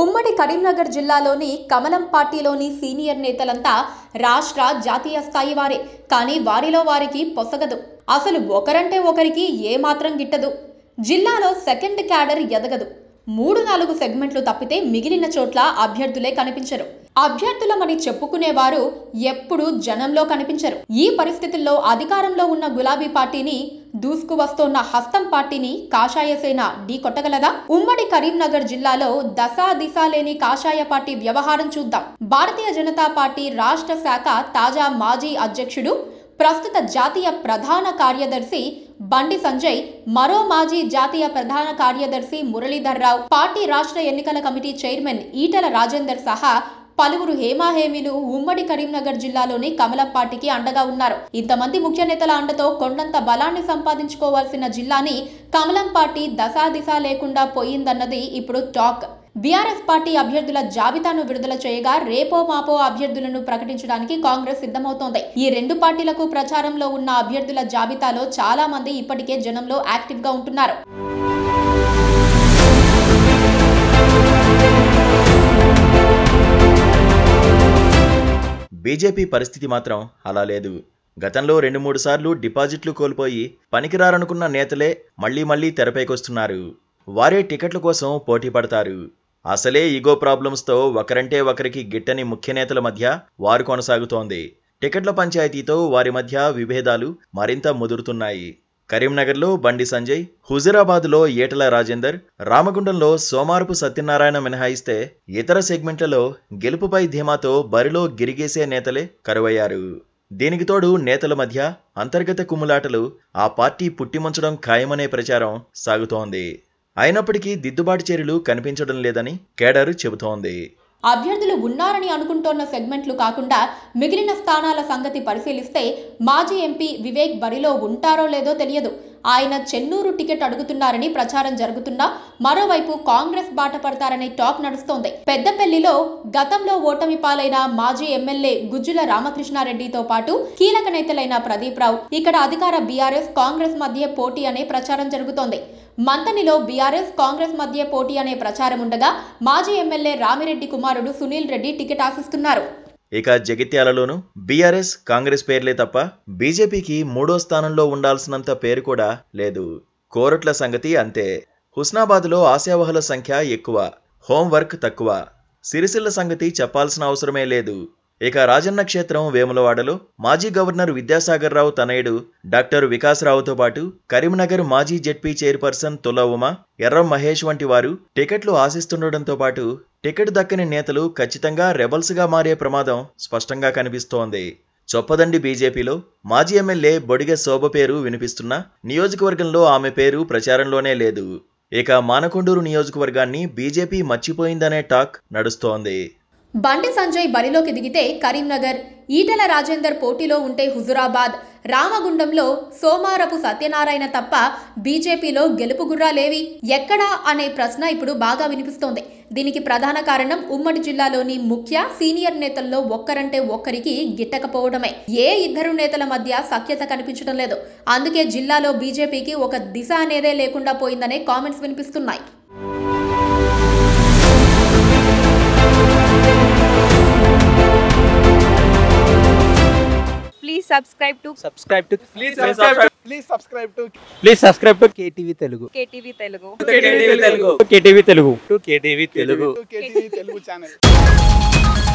ఉమ్మడి కరీంనగర్ జిల్లాలోని కమలం పార్టీలోని సీనియర్ నేతలంతా రాష్ట్ర జాతీయ స్థాయి వారే కానీ వారిలో వారికి పొసగదు అసలు ఒకరంటే ఒకరికి ఏమాత్రం గిట్టదు జిల్లాలో సెకండ్ క్యాడర్ ఎదగదు మూడు నాలుగు సెగ్మెంట్లు తప్పితే మిగిలిన చోట్ల అభ్యర్థులే కనిపించరు అభ్యర్థులమని చెప్పుకునేవారు ఎప్పుడూ జనంలో కనిపించరు ఈ పరిస్థితుల్లో అధికారంలో ఉన్న గులాబీ పార్టీని దూసుకు వస్తోన్న హస్తం పార్టీని కాషాయ సేన ఢీ కొట్టగలదా ఉమ్మడి కరీంనగర్ జిల్లాలో దశా దిశ లేని కాషాయ పార్టీ వ్యవహారం చూద్దాం భారతీయ జనతా పార్టీ రాష్ట్ర శాఖ తాజా మాజీ అధ్యక్షుడు ప్రస్తుత జాతీయ ప్రధాన కార్యదర్శి బండి సంజయ్ మరో మాజీ జాతీయ ప్రధాన కార్యదర్శి మురళీధర్ రావు పార్టీ రాష్ట్ర ఎన్నికల కమిటీ చైర్మన్ ఈటల రాజేందర్ సహా పలువురు హేమాహేమీలు ఉమ్మడి కరీంనగర్ జిల్లాలోని కమలం పార్టీకి అండగా ఉన్నారు ఇంతమంది ముఖ్య నేతల అండతో కొండంత బలాన్ని సంపాదించుకోవాల్సిన జిల్లాని కమలం పార్టీ దశాదిశ లేకుండా పోయిందన్నది ఇప్పుడు టాక్ బీఆర్ఎస్ పార్టీ అభ్యర్థుల జాబితాను విడుదల చేయగా రేపో మాపో అభ్యర్థులను ప్రకటించడానికి కాంగ్రెస్ సిద్ధమవుతోంది ఈ రెండు పార్టీలకు ప్రచారంలో ఉన్న అభ్యర్థుల జాబితాలో చాలా మంది ఇప్పటికే జనంలో యాక్టివ్ గా ఉంటున్నారు బీజేపీ పరిస్థితి మాత్రం అలా లేదు గతంలో రెండు మూడు సార్లు డిపాజిట్లు కోల్పోయి పనికిరారనుకున్న నేతలే మళ్లీ మళ్లీ తెరపైకొస్తున్నారు వారే టికెట్ల కోసం పోటీ పడతారు అసలే ఈగో ప్రాబ్లమ్స్తో ఒకరంటే ఒకరికి గిట్టని ముఖ్య నేతల మధ్య వారు కొనసాగుతోంది టికెట్ల పంచాయతీతో వారి మధ్య విభేదాలు మరింత ముదురుతున్నాయి కరీంనగర్లో బండి సంజయ్ హుజురాబాద్లో ఈటల రాజేందర్ రామగుండంలో సోమారపు సత్యనారాయణ మినహాయిస్తే ఇతర సెగ్మెంట్లలో గెలుపుపై ధీమాతో బరిలో గిరిగేసే నేతలే కరువయ్యారు దీనికి తోడు నేతల మధ్య అంతర్గత కుమ్ములాటలు ఆ పార్టీ పుట్టిముంచడం ఖాయమనే ప్రచారం సాగుతోంది అయినప్పటికీ దిద్దుబాటు చర్యలు కనిపించడం లేదని కేడర్ చెబుతోంది అభ్యర్థులు ఉన్నారని అనుకుంటోన్న సెగ్మెంట్లు కాకుండా మిగిలిన స్థానాల సంగతి పరిశీలిస్తే మాజీ ఎంపీ వివేక్ బరిలో ఉంటారో లేదో తెలియదు ఆయన చెన్నూరు టికెట్ అడుగుతున్నారని ప్రచారం జరుగుతున్నా మరోవైపు కాంగ్రెస్ బాట పడతారనే టాక్ నడుస్తోంది పెద్దపల్లిలో గతంలో ఓటమి పాలైన మాజీ ఎమ్మెల్యే గుజ్జుల రామకృష్ణారెడ్డితో పాటు కీలక నేతలైన ప్రదీప్ రావు ఇక్కడ అధికార బీఆర్ఎస్ కాంగ్రెస్ మధ్య పోటీ అనే ప్రచారం జరుగుతోంది మంతనిలో బీఆర్ఎస్ కాంగ్రెస్ మధ్య పోటీ అనే ప్రచారం ఉండగా మాజీ ఎమ్మెల్యే రామిరెడ్డి కుమారుడు సునీల్ రెడ్డి టికెట్ ఆశిస్తున్నారు ఇక జగిత్యాలలోనూ బీఆర్ఎస్ కాంగ్రెస్ పేర్లే తప్ప బీజేపీకి మూడో స్థానంలో ఉండాల్సినంత పేరు కూడా లేదు కోరట్ల సంగతి అంతే హుస్నాబాద్లో ఆశావహుల సంఖ్య ఎక్కువ హోంవర్క్ తక్కువ సిరిసిల్ల సంగతి చెప్పాల్సిన అవసరమే లేదు ఇక రాజన్న క్షేత్రం వేములవాడలో మాజీ గవర్నర్ విద్యాసాగర్ రావు తనయుడు డాక్టర్ వికాసరావుతో పాటు కరీంనగర్ మాజీ జెడ్పీ చైర్పర్సన్ తుల ఉమ ఎర్రం మహేష్ వంటి వారు టికెట్లు ఆశిస్తుండటంతో పాటు టికెట్ దక్కని నేతలు ఖచ్చితంగా రెబల్స్గా మారే ప్రమాదం స్పష్టంగా కనిపిస్తోంది చొప్పదండి బీజేపీలో మాజీ ఎమ్మెల్యే బొడిగ శోభ పేరు వినిపిస్తున్నా నియోజకవర్గంలో ఆమె పేరు ప్రచారంలోనే లేదు ఇక మానకొండూరు నియోజకవర్గాన్ని బీజేపీ మర్చిపోయిందనే టాక్ నడుస్తోంది బండి సంజయ్ బరిలోకి దిగితే కరీంనగర్ ఈటల రాజేందర్ పోటీలో ఉంటే హుజురాబాద్ రామగుండంలో సోమారపు సత్యనారాయణ తప్ప బీజేపీలో గెలుపు గుర్రాలేవి ఎక్కడా అనే ప్రశ్న ఇప్పుడు బాగా వినిపిస్తోంది దీనికి ప్రధాన కారణం ఉమ్మడి జిల్లాలోని ముఖ్య సీనియర్ నేతల్లో ఒక్కరంటే ఒక్కరికి గిట్టకపోవడమే ఏ ఇద్దరు నేతల మధ్య సఖ్యత కనిపించడం లేదు అందుకే జిల్లాలో బీజేపీకి ఒక దిశ అనేదే లేకుండా పోయిందనే కామెంట్స్ వినిపిస్తున్నాయి Please subscribe to subscribe to Please subscribe. Please subscribe to please subscribe to KTV Telugu KTV Telugu. KTV Telugu. KTV Telugu to KTV Telugu to KTV Telugu channel.